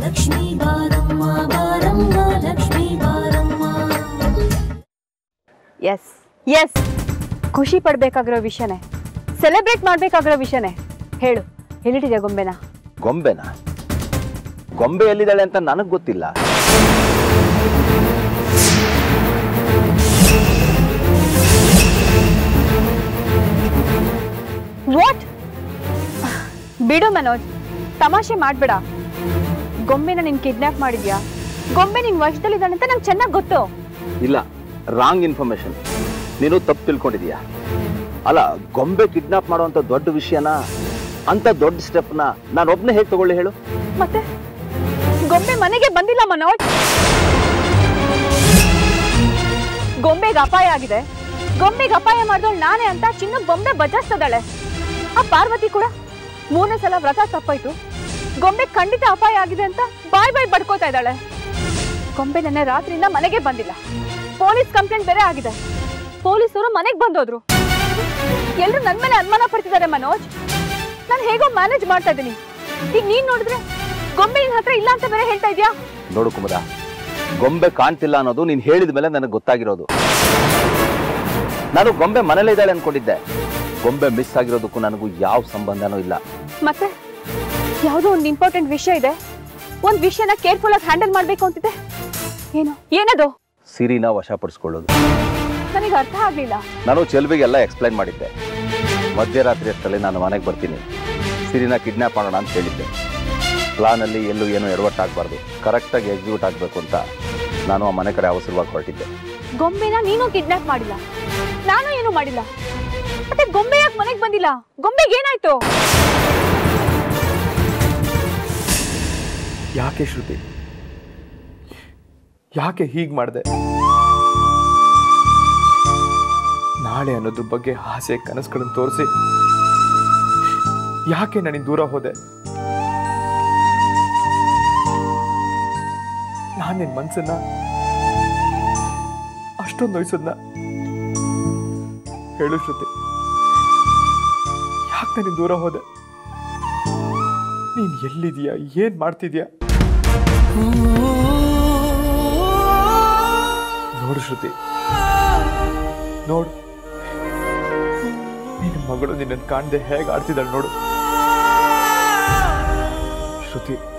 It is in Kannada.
ಲಕ್ಷ್ಮೀ ಬಾರಮ್ಮ ಬಾರಮ್ಮ ಲಕ್ಷ್ಮೀ ಬಾರಮ್ಮ ಎಸ್ ಎಸ್ ಖುಷಿ ಪಡ್ಬೇಕಾಗಿರೋ ವಿಷಯನೇ ಸೆಲೆಬ್ರೇಟ್ ಮಾಡ್ಬೇಕಾಗಿರೋ ವಿಷಯನೇ ಹೇಳು ಎಲ್ಲಿಟ್ಟಿದೆ ಗೊಂಬೆನ ಗೊಂಬೆನ ಗೊಂಬೆ ಎಲ್ಲಿದ್ದಾಳೆ ಅಂತ ನನಗೆ ಗೊತ್ತಿಲ್ಲ ವಾಟ್ ಬಿಡು ಮನೋಜ್ ತಮಾಷೆ ಮಾಡ್ಬೇಡ ಗೊಂಬೆನ ನೀನ್ ಕಿಡ್ನಾಪ್ ಮಾಡಿದ್ಯಾ ಗೊಂಬೆ ನಿನ್ ವಶದಲ್ಲಿದ್ದಾಳೆ ಅಂತ ನಂಗೆ ಚೆನ್ನಾಗಿ ಗೊತ್ತು ಇಲ್ಲ ರಾಂಗ್ ಇನ್ಫಾರ್ಮೇಶನ್ ನೀನು ತಪ್ಪು ತಿಳ್ಕೊಂಡಿದೀಯಾ ಅಲ್ಲ ಗೊಂಬೆ ಕಿಡ್ನಾಪ್ ಮಾಡುವಂತ ದೊಡ್ಡ ವಿಷಯನ ಅಂತ ದೊಡ್ಡ ಸ್ಟೆಪ್ನ ನಾನು ಒಬ್ಬನೇ ಹೇಗೆ ತಗೊಳ್ಳಿ ಹೇಳು ಮತ್ತೆ ಗೊಂಬೆ ಮನೆಗೆ ಬಂದಿಲ್ಲ ಮನೋಜ್ ಗೊಂಬೆಗೆ ಅಪಾಯ ಆಗಿದೆ ಗೊಂಬೆಗೆ ಅಪಾಯ ಮಾಡಿದವಳು ನಾನೇ ಅಂತ ಚಿನ್ನ ಗೊಂಬೆ ಬಚಾಯಿಸ್ತದಾಳೆ ಆ ಪಾರ್ವತಿ ಕೂಡ ಮೂರನೇ ಸಲ ವ್ರತ ತಪ್ಪಾಯ್ತು ಗೊಂಬೆ ಖಂಡಿತ ಅಪಾಯ ಆಗಿದೆ ಅಂತ ಬಾಯ್ ಬಾಯ್ ಬಡ್ಕೋತಾ ಇದ್ದಾಳೆ ಗೊಂಬೆ ನೆನ್ನೆ ರಾತ್ರಿಯಿಂದ ಮನೆಗೆ ಬಂದಿಲ್ಲ ಪೊಲೀಸ್ ಕಂಪ್ಲೇಂಟ್ ಬೇರೆ ಆಗಿದೆ ಪೊಲೀಸರು ಮನೆಗೆ ಬಂದೋದ್ರು ಎಲ್ರು ನನ್ ಮೇಲೆ ಅನುಮಾನ ಪಡ್ತಿದ್ದಾರೆ ಮನೋಜ್ ನಾನು ಹೇಗೋ ಮ್ಯಾನೇಜ್ ಮಾಡ್ತಾ ಇದ್ದೀನಿ ಈಗ ನೀನ್ ನೋಡಿದ್ರೆ ಗೊಂಬೆ ನಿನ್ ಹತ್ರ ಇಲ್ಲ ಅಂತ ಬೇರೆ ಹೇಳ್ತಾ ಇದ್ಯಾ ನೋಡು ಕುಮುದ ಗೊಂಬೆ ಕಾಣ್ತಿಲ್ಲ ಅನ್ನೋದು ನೀನು ಹೇಳಿದ ಮೇಲೆ ನನಗೆ ಗೊತ್ತಾಗಿರೋದು ನಾನು ಗೊಂಬೆ ಮನೇಲೇ ಇದ್ದಾಳೆ ಅನ್ಕೊಂಡಿದ್ದೆ ಗೊಂಬೆ ಮಿಸ್ ಆಗಿರೋದಕ್ಕೂ ನನಗೂ ಯಾವ ಸಂಬಂಧನೂ ಇಲ್ಲ ಮತ್ತೆ ಯಾವುದೋ ಒಂದು ಇಂಪಾರ್ಟೆಂಟ್ ವಿಷಯ ಇದೆ ಒಂದ್ ವಿಷಯನ ಕೇರ್ಫುಲ್ ಆಗಿ ಹ್ಯಾಂಡಲ್ ಮಾಡ್ಬೇಕು ಅಂತಿದೆ ಏನು ಏನದು ಸಿರಿನ ವಶಪಡಿಸ್ಕೊಳ್ಳೋದು ನನಗೆ ಅರ್ಥ ಆಗ್ಲಿಲ್ಲ ನಾನು ಚೆಲುವಿಗೆಲ್ಲ ಎಕ್ಸ್ಪ್ಲೈನ್ ಮಾಡಿದ್ದೆ ಮಧ್ಯರಾತ್ರಿ ಅಷ್ಟರಲ್ಲಿ ನಾನು ಮನೆಗೆ ಬರ್ತೀನಿ ಸಿರಿನ ಕಿಡ್ನಾಪ್ ಮಾಡೋಣ ಅಂತ ಹೇಳಿದ್ದೆ ಪ್ಲಾನಲ್ಲಿ ಎಲ್ಲೂ ಏನೂ ಎಡವಟ್ಟಾಗಬಾರ್ದು ಕರೆಕ್ಟಾಗಿ ಎಕ್ಸಿಕ್ಯೂಟ್ ಆಗಬೇಕು ಅಂತ ನಾನು ಆ ಮನೆ ಕಡೆ ಅವಸರವಾಗಿ ಹೊರಟಿದ್ದೆ ಗೊಂಬೆನ ನೀನು ಕಿಡ್ನಾಪ್ ಮಾಡಿಲ್ಲ ನಾನು ಏನು ಮಾಡಿಲ್ಲ ಮತ್ತೆ ಗೊಂಬೆ ಯಾಕೆ ಮನೆಗೆ ಬಂದಿಲ್ಲ ಗೊಂಬೆಗೆ ಏನಾಯ್ತು ಯಾಕೆ ಶ್ರುತಿ ಯಾಕೆ ಹೀಗೆ ಮಾಡಿದೆ ನಾಳೆ ಅನ್ನೋದ್ರ ಬಗ್ಗೆ ಆಸೆ ಕನಸುಗಳನ್ನು ತೋರಿಸಿ ಯಾಕೆ ನನಗೆ ದೂರ ಹೋದೆ ನಾನು ನಿನ್ನ ಮನ್ಸನ್ನ ಅಷ್ಟೊಂದು ನೋಯಿಸೋದ್ನ ಹೇಳು ಶ್ರುತಿ ಯಾಕೆ ನನಗೆ ದೂರ ಹೋದೆ ನೀನ್ ಎಲ್ಲಿದೀಯಾ ಏನ್ ಮಾಡ್ತಿದ್ಯಾ ನೋಡು ಶ್ರುತಿ ನೋಡು ನಿನ್ನ ಮಗಳು ನಿನ್ನನ್ನು ಕಾಣದೆ ಹೇಗೆ ಆಡ್ತಿದ್ದಾಳೆ ನೋಡು ಶ್ರುತಿ